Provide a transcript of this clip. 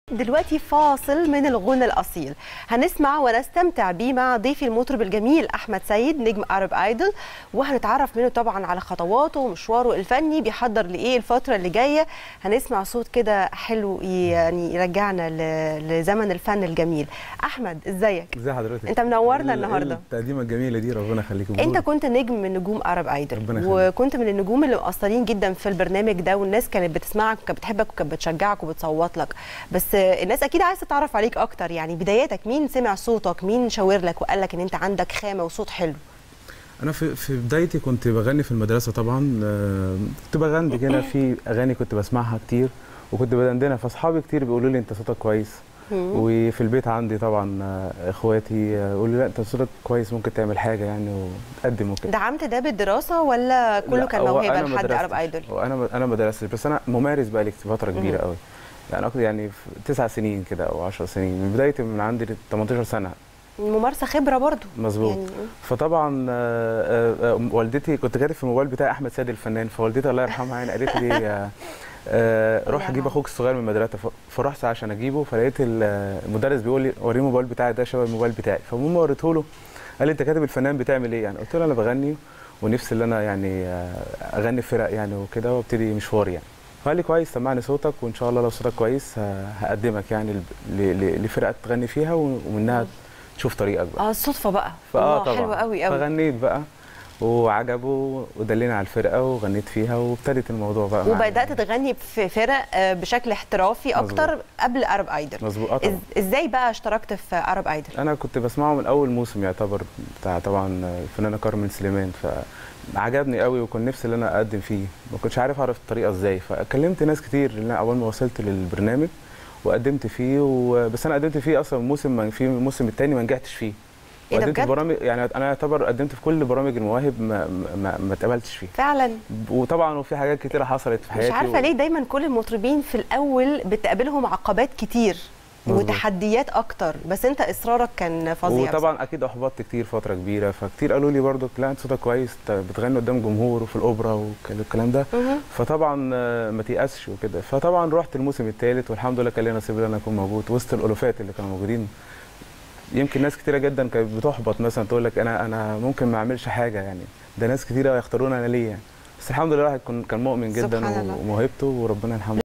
دلوقتي فاصل من الغنى الأصيل هنسمع ونستمتع بيه مع ضيفي المطرب الجميل أحمد سيد نجم أرب آيدل وهنتعرف منه طبعا على خطواته ومشواره الفني بيحضر لإيه الفترة اللي جاية هنسمع صوت كده حلو يعني يرجعنا ل- لزمن الفن الجميل أحمد إزيك؟ ازي حضرتك أنت منورنا إيه- إيه النهاردة. التقديمه الجميله دي ربنا يخليك انت كنت نجم من نجوم ارب ايدل ربنا يخليك. وكنت من النجوم اللي مؤثرين جدا في البرنامج ده والناس كانت بتسمعك وكانت بتحبك وكانت بتشجعك وبتصوت لك بس الناس اكيد عايزه تتعرف عليك اكتر يعني بداياتك مين سمع صوتك مين شاور لك وقال لك ان انت عندك خامه وصوت حلو انا في في بدايتي كنت بغني في المدرسه طبعا آه، كنت بغني كده في اغاني كنت بسمعها كتير وكنت بدندنها فاصحابي كتير بيقولوا لي انت صوتك كويس وفي البيت عندي طبعا آه، اخواتي آه، يقولوا لي لا انت صوتك كويس ممكن تعمل حاجه يعني وتقدم وكده دعمت ده بالدراسه ولا كله لا، كان هو موهبه أنا ما لحد ارب درستش. ايدل هو انا انا ما درستش بس انا ممارس بقالي فتره كبيره مم. قوي يعني أكتر يعني في تسع سنين كده او 10 سنين من بدايتي من عندي 18 سنه الممارسه خبره برضو مظبوط يعني فطبعا آه، آه، آه، والدتي كنت كاتب في الموبايل بتاعي احمد سيد الفنان فوالدتي الله يرحمها يعني قالت لي آه، آه، روح اجيب يرحمها. اخوك الصغير من المدرسه ف- فرحت عشان اجيبه فلقيت ال- المدرس بيقول لي وريني الموبايل بتاعي ده شبه الموبايل بتاعي فالمهم وريته له قال لي انت كاتب الفنان بتعمل ايه يعني قلت له انا بغني ونفسي ان انا يعني آه، اغني في فرق يعني وكده وابتدي مشواري يعني فقال لي كويس سمعني صوتك وان شاء الله لو صوتك كويس ه- هقدمك يعني ل- ل- لفرقه تغني فيها ومنها تشوف طريقك بقى اه الصدفه بقى فاه الله طبعا حلوه قوي قوي فغنيت بقى وعجبه ودلنا على الفرقه وغنيت فيها وابتدت الموضوع بقى معايا. وبدات تغني في فرق آه، بشكل احترافي اكتر مظبوط. قبل ارب ايدل مظبوط اه طبعا إز- ازاي بقى اشتركت في ارب ايدل انا كنت بسمعه من اول موسم يعتبر بتاع طبعا الفنانه كارمن سليمان فعجبني قوي وكنت نفسي ان انا اقدم فيه ما كنتش عارف اعرف الطريقه ازاي فكلمت ناس كتير لان أنا اول ما وصلت للبرنامج وقدمت فيه و... بس انا قدمت فيه اصلا موسم ما في الموسم الثاني ما نجحتش فيه إيه ده وقدمت بجد؟ برامج يعني انا يعتبر قدمت في كل برامج المواهب ما ما, ما اتقبلتش فيه فعلا وطبعا وفي حاجات كتيره حصلت في حياتي مش عارفه و... ليه دايما كل المطربين في الاول بتقابلهم عقبات كتير مظبوط. وتحديات اكتر بس انت اصرارك كان فظيع وطبعا اكيد احبطت كتير فتره كبيره فكتير قالوا لي برضو لا انت صوتك كويس انت بتغني قدام جمهور وفي الاوبرا والكلام ده مهم. فطبعا آه، ما تيأسش وكده فطبعا رحت الموسم الثالث والحمد لله كان لي نصيب ان انا اكون موجود وسط الالوفات اللي كانوا موجودين يمكن ناس كتيره جدا كانت بتحبط مثلا تقول لك انا انا ممكن ما اعملش حاجه يعني ده ناس كتيره يختارون انا ليه يعني بس الحمد لله الواحد كان كان مؤمن جدا سبحان الله. وموهبته وربنا الحمد